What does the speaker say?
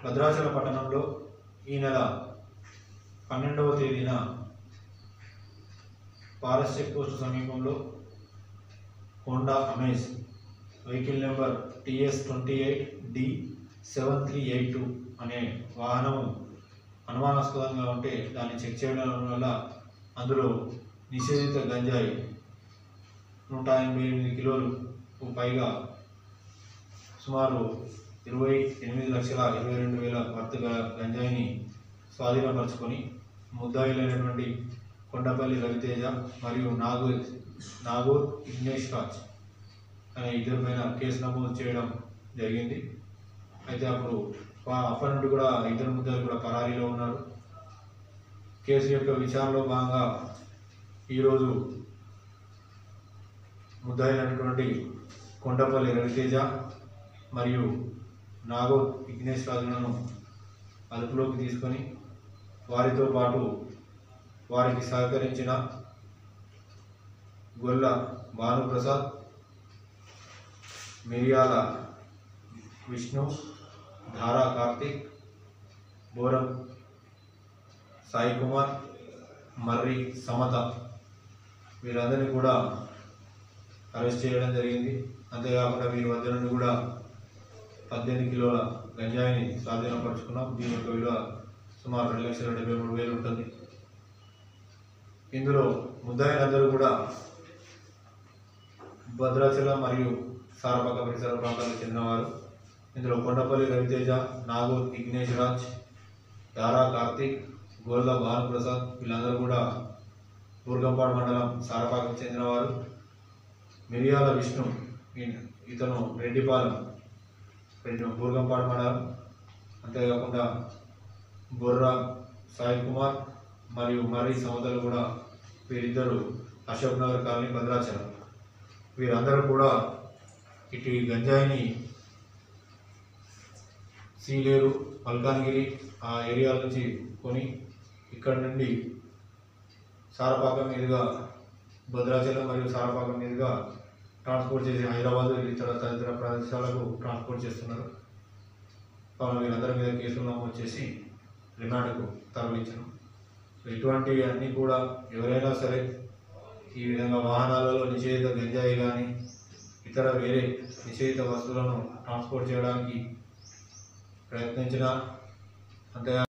భద్రాచల పట్టణంలో ఈ నెల పన్నెండవ తేదీన ఫారెస్ట్ చెక్ పోస్ట్ సమీపంలో Honda Amaze vehicle number TS twenty eight D seven three eight two అనే వాహనం అనుమానాస్పదంగా ఉంటే దాన్ని చెక్ చేయడం వల్ల అందులో నిషేధిత గంజాయి నూట ఎనభై ఎనిమిది కిలోలు పైగా సుమారు ఇరవై ఎనిమిది లక్షల ఇరవై రెండు వేల వర్త్ గల గంజాయిని స్వాధీనపరుచుకొని ముద్దాయిలైనటువంటి కొండపల్లి రవితేజ మరియు నాగూర్ నాగూర్ విఘ్నేష్ రాజ్ అనే ఇద్దరి పైన కేసు నమోదు చేయడం జరిగింది అయితే అప్పుడు వా- అప్పటి నుండి కూడా ఇద్దరు ముద్దాయిలు కూడా పరారీలో ఉన్నారు కేసు యొక్క విచారణలో భాగంగా ఈరోజు ముద్దాయినటువంటి కొండపల్లి రవితేజ మరియు నాగోర్ విఘ్నేష్ రాజులను అదుపులోకి తీసుకొని వారితో పాటు వారికి సహకరించిన గొల్ల భానుప్రసాద్ మిరియాల విష్ణు ధారా కార్తిక్ బోరం సాయి కుమార్ మర్రి సమత వీరందరినీ కూడా అరెస్ట్ చేయడం జరిగింది అంతేకాకుండా వీరి వద్ద నుండి కూడా పద్దెనిమిది కిలోల గంజాయిని స్వాధీనపరుచుకున్నాం దీని యొక్క విలువ సుమారు రెండు లక్షల డెబ్బై మూడు వేలు ఉంటుంది ఇందులో ముద్దాయిలందరూ కూడా భద్రాచలం మరియు సారపాక పరిసర ప్రాంతాలకు చెందినవారు ఇందులో కొండపల్లి రవితేజ నాగూర్ విఘ్నేష్ రాజ్ దారా కార్తిక్ గోల్ద భానుప్రసాద్ వీళ్ళందరూ కూడా బూర్గంపాడు మండలం సారపాకకు చెందినవారు మిరియాల విష్ణు ఈయన- ఇతను రెడ్డిపాలెం రెడ్డి బూర్గంపాడు మండలం అంతేకాకుండా బొర్రా సాయి కుమార్ మరియు మర్రి సమతలు కూడా వీరిద్దరు అశోక్ నగర్ కాలనీ భద్రాచలం వీరందరూ కూడా ఇటు ఈ గంజాయిని సీలేరు మల్కాన్గిరి ఆ ఏరియా నుంచి కొని ఇక్కడ నుండి సారపాకం మీదుగా భద్రాచలం మరియు సారపాకం మీదుగా ట్రాన్స్పోర్ట్ చేసి హైదరాబాద్ ఇతర తదితర ప్రదేశాలకు ట్రాన్స్పోర్ట్ చేస్తున్నారు కావున వీరందరి మీద కేసులు నమోదు చేసి రిమాండ్కు తరలించను సో ఇటువంటి అన్నీ కూడా ఎవరైనా సరే ఈ విధంగా వాహనాలలో నిషేధిత గంజాయి కానీ ఇతర వేరే నిషేధిత వస్తువులను ట్రాన్స్పోర్ట్ చేయడానికి ప్రయత్నించిన అంతే